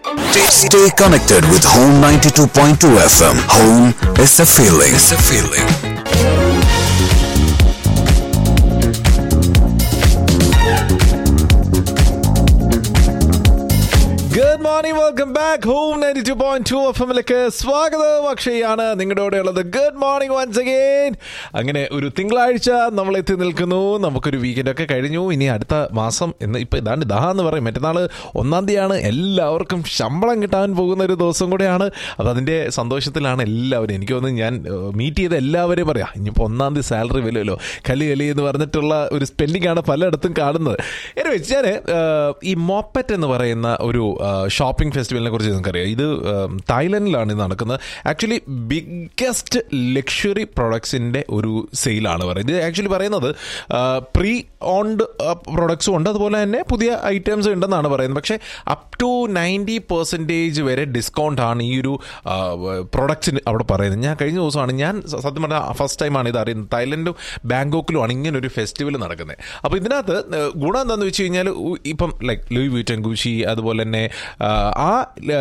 Stay, stay connected with Home 92.2 FM. Home is a feeling. It's a feeling. Good morning welcome back home ninety two point two F എമ്മിലേക്ക് സ്വാഗതം അക്ഷയാണ് നിങ്ങളുടെ കൂടെ ഉള്ളത് good morning once again അങ്ങനെ ഒരു തിങ്കളാഴ്ച നമ്മൾ എത്തി നിൽക്കുന്നു നമുക്കൊരു വീക്കെൻഡ് ഒക്കെ കഴിഞ്ഞു ഇനി അടുത്ത മാസം എന്ന് ഇപ്പൊ ഇതാണ്ട് ദാ എന്ന് പറയും മറ്റന്നാള് ഒന്നാം തീയതിയാണ് എല്ലാവർക്കും ശമ്പളം കിട്ടാൻ പോകുന്ന ഒരു ദിവസം കൂടെയാണ് അത് അതിന്റെ സന്തോഷത്തിലാണ് എല്ലാവരും എനിക്ക് തോന്നുന്നു ഞാൻ മീറ്റ് ചെയ്ത എല്ലാവരെയും പറയാം ഇനിയിപ്പോൾ ഒന്നാം തീയതി സാലറി വരുമല്ലോ കലി കലി എന്ന് പറഞ്ഞിട്ടുള്ള ഒരു സ്പെൻഡിങ് ആണ് പലയിടത്തും കാണുന്നത് എന്നെ വെച്ച് ഞാൻ ഈ മോപ്പറ്റ് എന്ന് പറയുന്ന ഒരു ഷോപ്പിംഗ് ഫെസ്റ്റിവലിനെ കുറിച്ച് നിങ്ങൾക്കറിയാം ഇത് ഉം, തായ്ലൻഡിലാണ് ഇത് നടക്കുന്നത് ആക്ച്വലി ബിഗ്ഗസ്റ്റ് ലക്ഷറി പ്രൊഡക്ട്സിൻ്റെ ഒരു സെയിലാണ് പറയുന്നത് ഇത് ആക്ച്വലി പറയുന്നത് പ്രീ ഓൺഡ് പ്രൊഡക്ട്സും ഉണ്ട് അതുപോലെ തന്നെ പുതിയ ഐറ്റംസ് ഉണ്ടെന്നാണ് പറയുന്നത് പക്ഷേ അപ് ടു നയൻറ്റി പെർസെൻറ്റേജ് വരെ ഡിസ്കൗണ്ട് ആണ് ഈ ഒരു പ്രൊഡക്ട്സിന് അവിടെ പറയുന്നത് ഞാൻ കഴിഞ്ഞ ദിവസമാണ് ഞാൻ സ- സത്യം പറഞ്ഞാൽ ഫസ്റ്റ് ടൈമാണ് ഇത് അറിയുന്നത് തായ്ലൻഡും ബാങ്കോക്കിലുമാണ് ഇങ്ങനെ ഒരു ഫെസ്റ്റിവൽ നടക്കുന്നത് അപ്പോൾ ഇതിനകത്ത് ഏഹ്, ഗുണം എന്താണെന്ന് വെച്ച് കഴിഞ്ഞാൽ ഉ- ഇപ്പം ലൈക്ക് ലൂയി വീറ്റൻ ഗുഷി അതുപോലെ തന്നെ ആ, ആ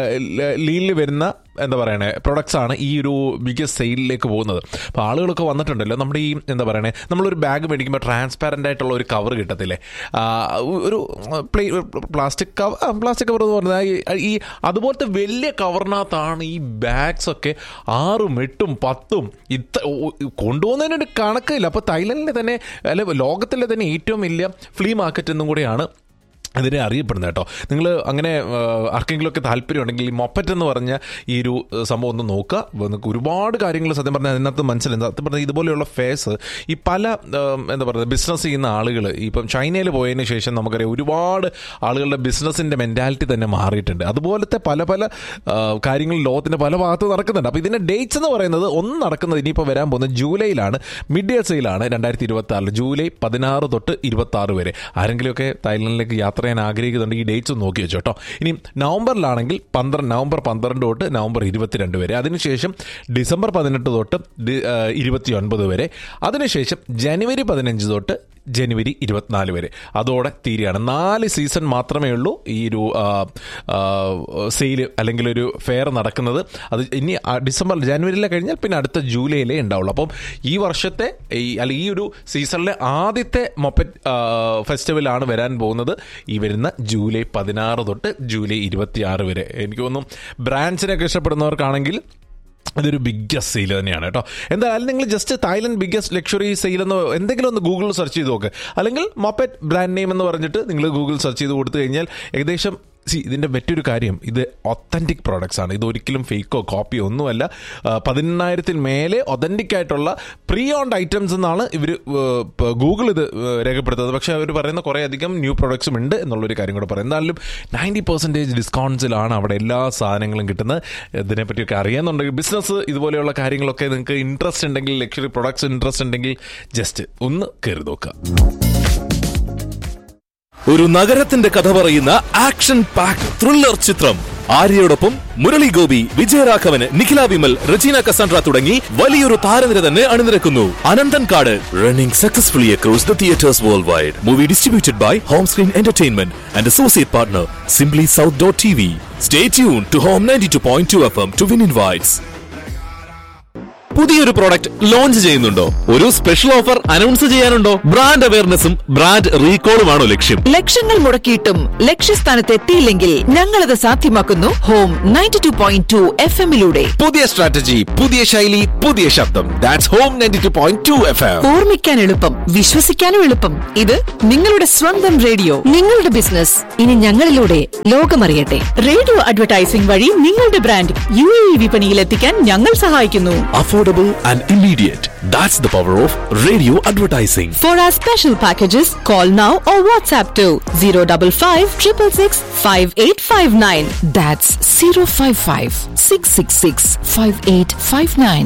ലീനിൽ വരുന്ന എന്താ പറയണേ പ്രൊഡക്ട്സ് ആണ് ഈ ഒരു ബിഗസ്റ്റ് സെയിലിലേക്ക് പോകുന്നത് അപ്പോൾ ആളുകളൊക്കെ വന്നിട്ടുണ്ടല്ലോ നമ്മുടെ ഈ എന്താ പറയണേ നമ്മളൊരു ബാഗ് മേടിക്കുമ്പോൾ ട്രാൻസ്പാരൻ്റ് ആയിട്ടുള്ള ഒരു കവർ കിട്ടത്തില്ലേ ആ, ഒരു play plastic cover plastic cover എന്ന് പറഞ്ഞാൽ ഈ- ഈ അതുപോലത്തെ വലിയ കവറിനകത്താണ് ഈ ബാഗ്സ് ഒക്കെ ആറും എട്ടും പത്തും ഇത്ര കൊണ്ടുപോകുന്നതിനൊരു കണക്കില്ല അപ്പോൾ തായ്ലൻഡിലെ തന്നെ അല്ലെ ലോകത്തിലെ തന്നെ ഏറ്റവും വലിയ ഫ്ലീ മാർക്കറ്റ് എന്നും കൂടെയാണ് അതിനെ അറിയപ്പെടുന്നത് കേട്ടോ നിങ്ങൾ അങ്ങനെ ആ, ആർക്കെങ്കിലുമൊക്കെ താല്പര്യമുണ്ടെങ്കിൽ ഈ മൊപ്പറ്റ് എന്ന് പറഞ്ഞ ഈ ഒരു ആ, സംഭവം ഒന്ന് നോക്കുക നിങ്ങൾക്ക് ഒരുപാട് കാര്യങ്ങൾ സത്യം പറഞ്ഞാൽ അതിനകത്ത് മനസ്സിലായി സത്യം പറഞ്ഞാൽ ഇതുപോലെയുള്ള ഫേസ് ഈ പല ആ, എന്താ പറയുക ബിസിനസ് ചെയ്യുന്ന ആളുകൾ ഇപ്പം ചൈനയിൽ പോയതിന് ശേഷം നമുക്കറിയാം ഒരുപാട് ആളുകളുടെ ബിസിനസ്സിൻ്റെ മെൻറ്റാലിറ്റി തന്നെ മാറിയിട്ടുണ്ട് അതുപോലത്തെ പല പല ആ, കാര്യങ്ങൾ ലോകത്തിൻ്റെ പല ഭാഗത്ത് നടക്കുന്നുണ്ട് അപ്പോൾ ഇതിൻ്റെ ഡേറ്റ്സ് എന്ന് പറയുന്നത് ഒന്ന് നടക്കുന്നത് ഇനിയിപ്പോൾ വരാൻ പോകുന്നത് ജൂലൈയിലാണ് മിഡ് ഇയർ സെയിലാണ് രണ്ടായിരത്തി ഇരുപത്തി ആറിൽ ജൂലൈ പതിനാറ് തൊട്ട് ഇരുപത്തി ആറ് വരെ ആരെങ്കിലുമൊക്കെ തായ്ലൻഡിലേക്ക് യാത്ര ചെയ്യാൻ ആഗ്രഹിക്കുന്നുണ്ടെങ്കിൽ ഈ ഡേറ്റ്സ് ഒന്ന് നോക്കി വെച്ചോ കേട്ടോ ഇനി നവംബറിലാണെങ്കിൽ പന്ത്രണ്ട് നവംബർ പന്ത്രണ്ട് തൊട്ട് നവംബർ ഇരുപത്തിരണ്ട് വരെ അതിനുശേഷം ഡിസംബർ പതിനെട്ട് തൊട്ട് ഡി- ആ, ഇരുപത്തി ഒൻപത് വരെ അതിനുശേഷം ജനുവരി പതിനഞ്ച് തൊട്ട് ജനുവരി ഇരുപത്തിനാല് വരെ അതോടെ തീരുകയാണ് നാല് സീസൺ മാത്രമേ ഉള്ളൂ ഈ ഒരു സെയിൽ അല്ലെങ്കിൽ ഒരു ഫെയർ നടക്കുന്നത് അത് ഇനി ആ ഡിസംബർ ജനുവരിയിലെ കഴിഞ്ഞാൽ പിന്നെ അടുത്ത ജൂലൈയിലേ ഉണ്ടാവുള്ളൂ അപ്പം ഈ വർഷത്തെ ഈ അല്ല ഈ ഒരു സീസണിലെ ആദ്യത്തെ മൊപ്പറ്റ് ഫെസ്റ്റിവലാണ് വരാൻ പോകുന്നത് ഈ വരുന്ന ജൂലൈ പതിനാറ് തൊട്ട് ജൂലൈ ഇരുപത്തിയാറ് വരെ എനിക്ക് തോന്നുന്നു ബ്രാൻഡ്സിനൊക്കെ ഇഷ്ടപ്പെടുന്നവർക്കാണെങ്കിൽ അതൊരു ബിഗ്ഗസ്റ്റ് സെയിൽ തന്നെയാണ് കേട്ടോ എന്തായാലും നിങ്ങൾ just Thailand biggest luxury sale എന്ന് എന്തെങ്കിലും ഒന്ന് ഗൂഗിളിൽ സെർച്ച് ചെയ്ത് നോക്ക് അല്ലെങ്കിൽ മൊപ്പറ്റ് ബ്രാൻഡ് നെയിം എന്ന് പറഞ്ഞിട്ട് നിങ്ങൾ ഗൂഗിൾ സെർച്ച് ചെയ്ത് കൊടുത്തു കഴിഞ്ഞാൽ ഏകദേശം സി ഇതിൻ്റെ മറ്റൊരു കാര്യം ഇത് ഒത്തൻറ്റിക് പ്രോഡക്ട്സ് ആണ് ഇത് ഒരിക്കലും ഫേക്കോ കോപ്പിയോ ഒന്നുമല്ല ആ, പതിനെണ്ണായിരത്തിൽ മേലെ ഒതൻറ്റിക് ആയിട്ടുള്ള പ്രീ ഓൺഡ് ഐറ്റംസ് എന്നാണ് ഇവർ ഗൂഗിൾ ഇത് ഏ, രേഖപ്പെടുത്തുന്നത് പക്ഷേ അവർ പറയുന്ന കുറേ അധികം ന്യൂ പ്രോഡക്ട്സും ഉണ്ട് എന്നുള്ളൊരു കാര്യം കൂടെ പറയും എന്തായാലും നയൻറ്റി പെർസെൻറ്റേജ് ഡിസ്കൗണ്ട്സിലാണ് അവിടെ എല്ലാ സാധനങ്ങളും കിട്ടുന്നത് ഇതിനെപ്പറ്റിയൊക്കെ അറിയാമെന്നുണ്ടെങ്കിൽ ബിസിനസ് ഇതുപോലെയുള്ള കാര്യങ്ങളൊക്കെ നിങ്ങൾക്ക് ഇൻട്രസ്റ്റ് ഉണ്ടെങ്കിൽ ലക്ഷറി പ്രൊഡക്ട്സ് ഇൻട്രസ്റ്റ് ഉണ്ടെങ്കിൽ ജസ്റ്റ് ഒന്ന് കയറി നോക്കുക ഒരു നഗരത്തിന്റെ കഥ പറയുന്ന ആക്ഷൻ പാക്ക് ത്രില്ലർ ചിത്രം ആര്യയോടൊപ്പം മുരളി ഗോപി വിജയരാഘവൻ നിഖില വിമൽ റജീന കസാൻഡ്ര തുടങ്ങി വലിയൊരു താരനിര തന്നെ അണിനിരക്കുന്നു Ananthan Kaadu running successfully across the theatres world wide movie distributed by home screen entertainment and associate partner simply south dot T V stay tune to home ninety two point two F M to win invites പുതിയൊരു product launch ചെയ്യുന്നുണ്ടോ ഒരു special offer announce ചെയ്യാനുണ്ടോ brand അവയർനെസ്സും brand റീകോളുമാണോ ലക്ഷ്യം ലക്ഷങ്ങൾ മുടക്കിയിട്ടും ലക്ഷ്യസ്ഥാനത്ത് എത്തിയില്ലെങ്കിൽ ഞങ്ങളത് സാധ്യമാക്കുന്നു home ninety two point two F എമ്മിലൂടെ പുതിയ സ്ട്രാറ്റജി പുതിയ ശൈലി പുതിയ ശബ്ദം that's home ninety two point two F M ഓർമ്മിക്കാൻ എളുപ്പം വിശ്വസിക്കാനും എളുപ്പം ഇത് നിങ്ങളുടെ സ്വന്തം റേഡിയോ നിങ്ങളുടെ ബിസിനസ് ഇനി ഞങ്ങളിലൂടെ ലോകമറിയട്ടെ റേഡിയോ അഡ്വർടൈസിംഗ് വഴി നിങ്ങളുടെ ബ്രാൻഡ് യു എ ഇ വിപണിയിൽ എത്തിക്കാൻ ഞങ്ങൾ സഹായിക്കുന്നു affordable and immediate that's the power of radio advertising for our special packages call now or WhatsApp two zero double five triple six five eight five nine that's zero five five six six six five eight five nine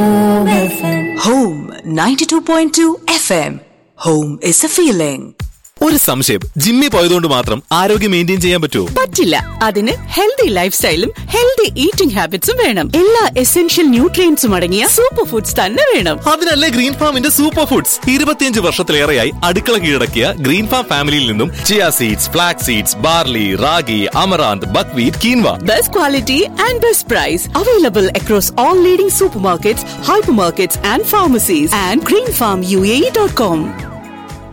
Home 92.2 FM. Home is a feeling. ഒരു സംശയം ജിമ്മിൽ പോയതുകൊണ്ട് മാത്രം ആരോഗ്യം maintain ചെയ്യാൻ പറ്റുമോ പറ്റില്ല അതിന് ഹെൽത്തി ലൈഫ് സ്റ്റൈലും ഹെൽത്തി ഈറ്റിംഗ് ഹാബിറ്റ്സും വേണം എല്ലാ എസെൻഷ്യൽ ന്യൂട്രിയൻസും അടങ്ങിയ സൂപ്പർ ഫുഡ്സ് തന്നെ വേണം അതിനല്ലേ ഗ്രീൻ ഫാമിന്റെ സൂപ്പർ ഫുഡ്സ് ഇരുപത്തിയഞ്ച് വർഷത്തിലേറെയായി അടുക്കള കീഴടക്കിയ ഗ്രീൻ ഫാം ഫാമിലിയിൽ നിന്നും chia seeds flax seeds barley ragi amaranth buckwheat quinoa best quality and best price available across all leading super markets hyper markets and pharmacies and green farm U A dot com